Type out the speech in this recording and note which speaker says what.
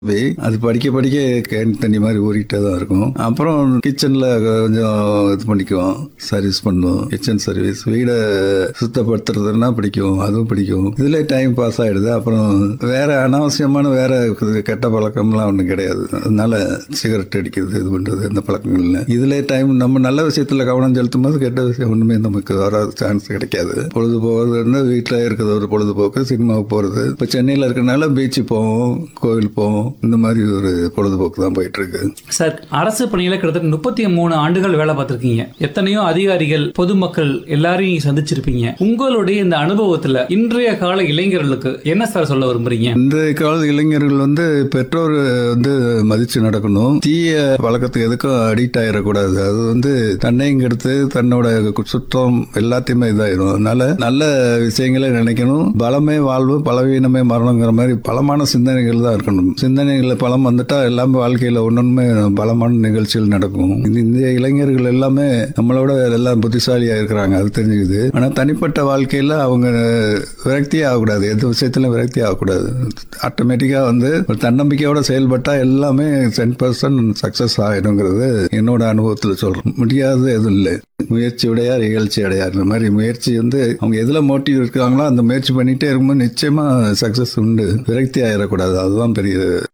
Speaker 1: போய் அது படிக்க படிக்க கேன் தண்ணி மாதிரி ஊறிட்டே தான் இருக்கும் அப்புறம் கிச்சன்ல கொஞ்சம் இது பண்ணிக்குவோம் சர்வீஸ் பண்ணுவோம் கிச்சன் சர்வீஸ் வீடை சுத்தப்படுத்துறதுன்னா பிடிக்கும் அதுவும் பிடிக்கும் இதுல டைம் பாஸ் ஆயிடுது அப்புறம் வேற அனாவசியமான வேற கெட்ட பழக்கம்லாம் ஒன்றும் கிடையாது அதனால சிகரெட் அடிக்கிறது இது பண்றது இந்த பழக்கங்கள் இல்லை இதுல டைம் நம்ம நல்ல விஷயத்துல கவனம் செலுத்தும் போது கெட்ட விஷயம் ஒண்ணுமே நமக்கு வர சான்ஸ் கிடைக்காது பொழுது போகிறதுன்னா வீட்டில் இருக்கிறது ஒரு பொழுதுபோக்கு சினிமாவுக்கு போறது இப்போ சென்னையில் இருக்கனால பீச்சு போவோம் கோவில் போவோம் இந்த மாதிரி ஒரு பொழுதுபோக்கு தான் போயிட்டு இருக்கு
Speaker 2: சார் அரசு பணியில கிட்டத்தட்ட முப்பத்தி மூணு ஆண்டுகள் வேலை பார்த்திருக்கீங்க எத்தனையோ அதிகாரிகள் பொதுமக்கள் எல்லாரையும் நீங்க சந்திச்சிருப்பீங்க உங்களுடைய இந்த அனுபவத்துல இன்றைய கால இளைஞர்களுக்கு என்ன சார் சொல்ல விரும்புறீங்க
Speaker 1: இன்றைய கால இளைஞர்கள் வந்து பெற்றோர் வந்து மதிச்சு நடக்கணும் தீய பழக்கத்துக்கு எதுக்கும் அடிக்ட் ஆயிடக்கூடாது அது வந்து தன்னையும் கெடுத்து தன்னோட சுற்றம் எல்லாத்தையுமே இதாயிரும் அதனால நல்ல விஷயங்களை நினைக்கணும் பலமே வாழ்வு பலவீனமே மரணங்கிற மாதிரி பலமான சிந்தனைகள் தான் இருக்கணும் சிந்தனைகளை பலம் வந்துட்டா எல்லாமே வாழ்க்கையில ஒன்னொன்னுமே பலமான நிகழ்ச்சிகள் நடக்கும் இந்த இந்திய இளைஞர்கள் எல்லாமே நம்மளோட எல்லாம் புத்திசாலியா இருக்கிறாங்க அது தெரிஞ்சுக்குது ஆனா தனிப்பட்ட வாழ்க்கையில அவங்க விரக்தியே ஆகக்கூடாது எந்த விஷயத்திலும் விரக்தி ஆகக்கூடாது ஆட்டோமேட்டிக்கா வந்து ஒரு தன்னம்பிக்கையோட செயல்பட்டா எல்லாமே டென் பர்சன்ட் சக்சஸ் ஆயிடுங்கிறது என்னோட அனுபவத்துல சொல்றேன் முடியாது எதுவும் இல்லை முயற்சி உடையார் இகழ்ச்சி அடையார் இந்த மாதிரி முயற்சி வந்து அவங்க எதுல மோட்டிவ் இருக்காங்களோ அந்த முயற்சி பண்ணிட்டே இருக்கும்போது நிச்சயமா சக்சஸ் உண்டு விரக்தி ஆயிடக்கூடாது அதுதான் பெரிய